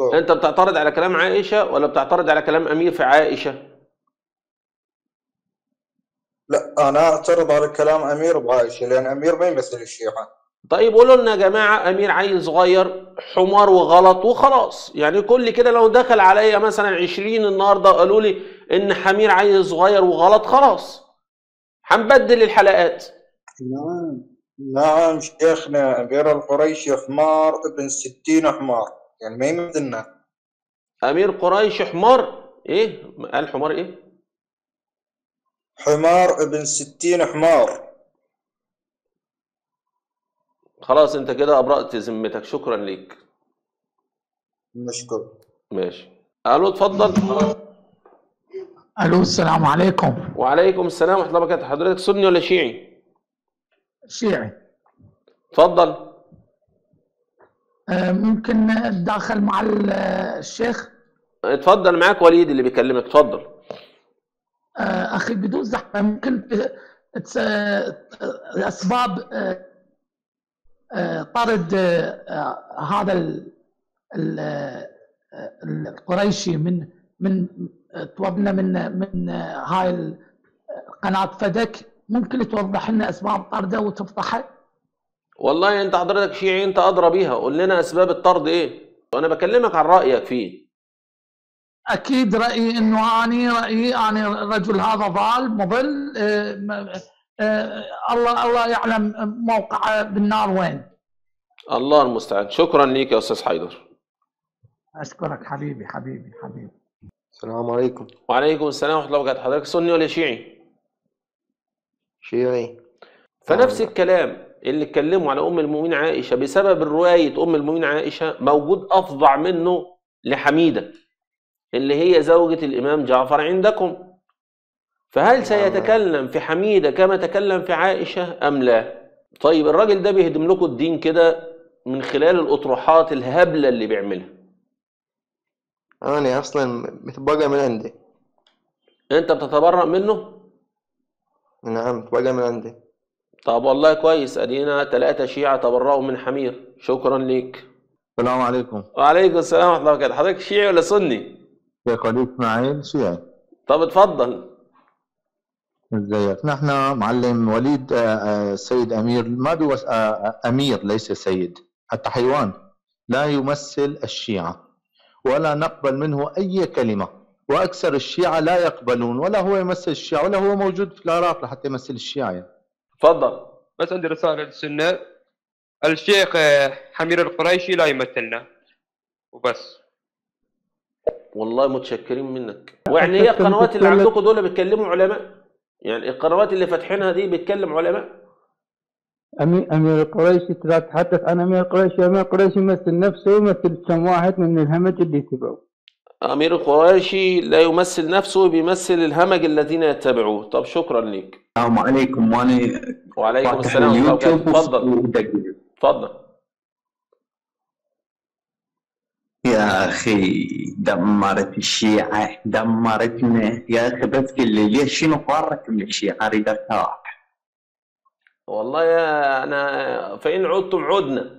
دكتور انت بتعترض على كلام عائشه ولا بتعترض على كلام امير في عائشه لا انا اعترض على كلام امير بعائشه لان امير ما يمثل الشيعه طيب قولوا لنا يا جماعه امير عيل صغير حمار وغلط وخلاص يعني كل كده لو دخل عليا مثلا 20 النهارده قالوا لي ان حمير عيل صغير وغلط خلاص هنبدل الحلقات نعم نعم شيخنا امير القريشي حمار ابن ستين حمار يعني ما يمثلنا امير قريش حمار ايه قال حمار ايه حمار ابن ستين حمار خلاص انت كده ابرأت ذمتك شكرا ليك مشكور ماشي الو اتفضل الو السلام عليكم وعليكم السلام ورحمه الله وبركاته حضرتك سني ولا شيعي شيعي اتفضل آه، ممكن اتداخل مع ال- الشيخ اتفضل معاك وليد اللي بيكلمك اتفضل آه، اخي بدون زحمه ممكن ت- تس- آه، اسباب آه، آه، طرد آه، آه، هذا ال- ال- آه، القريشي من من توضنا من من آه، هاي ال- قناه فدك ممكن توضح لنا اسباب طرده وتفضحها والله انت حضرتك شيعي انت ادرى بيها قول لنا اسباب الطرد ايه وانا بكلمك عن رايك فيه اكيد رايي انه اني رايي انا الرجل هذا ضال مضل آه، م- آه، الله الله يعلم موقعه بالنار وين الله المستعان شكرا ليك يا استاذ حيدر اشكرك حبيبي حبيبي حبيبي السلام عليكم وعليكم السلام ورحمه الله وبركاته حضرتك سني ولا شيعي شيعي فنفس الكلام اللي اتكلموا على ام المؤمنين عائشه بسبب روايه ام المؤمنين عائشه موجود افظع منه لحميده اللي هي زوجة الامام جعفر عندكم فهل سيتكلم في حميده كما تكلم في عائشه ام لا طيب الراجل ده بيهدم لكم الدين كده من خلال الاطروحات الهبله اللي بيعملها أنا أصلا متبقى من عندي انت بتتبرأ منه نعم متبقى من عندي طب والله كويس ادينا ثلاثة شيعة تبرأوا من حمير شكرا ليك السلام عليكم وعليكم السلام ورحمة الله وبركاته حضرتك شيعي ولا سني شيخ وليد اسماعيل شيعي طب اتفضل ازيك نحن معلم وليد آه، آه، السيد امير ما بيوس آه، آه، امير ليس سيد حتى حيوان لا يمثل الشيعة ولا نقبل منه اي كلمة واكثر الشيعة لا يقبلون ولا هو يمثل الشيعة ولا هو موجود في العراق لحتى يمثل الشيعة يعني. اتفضل بس عندي رسالة للسنة الشيخ آه، حمير القريشي لا يمثلنا وبس والله متشكرين منك ويعني هي القنوات اللي عندكم دول بيتكلموا علماء يعني القنوات اللي فاتحينها دي بيتكلم علماء أمير, أمير القريشي ترى تحدث عن أمير القريشي أمير القريشي يمثل نفسه ويمثل كم واحد من الهمج اللي يتبعوه امير القريشي لا يمثل نفسه بيمثل الهمج الذين يتبعوه طب شكرا ليك السلام عليكم وانا وعليكم فاتح السلام ورحمة الله وبركاته اليوتيوب اتفضل ودقق. اتفضل يا اخي دمرت الشيعة دمرتنا يا اخي بس قل لي ليش شنو فرق من الشيعة اريد ارتاح والله يا انا فإن عدتم عدنا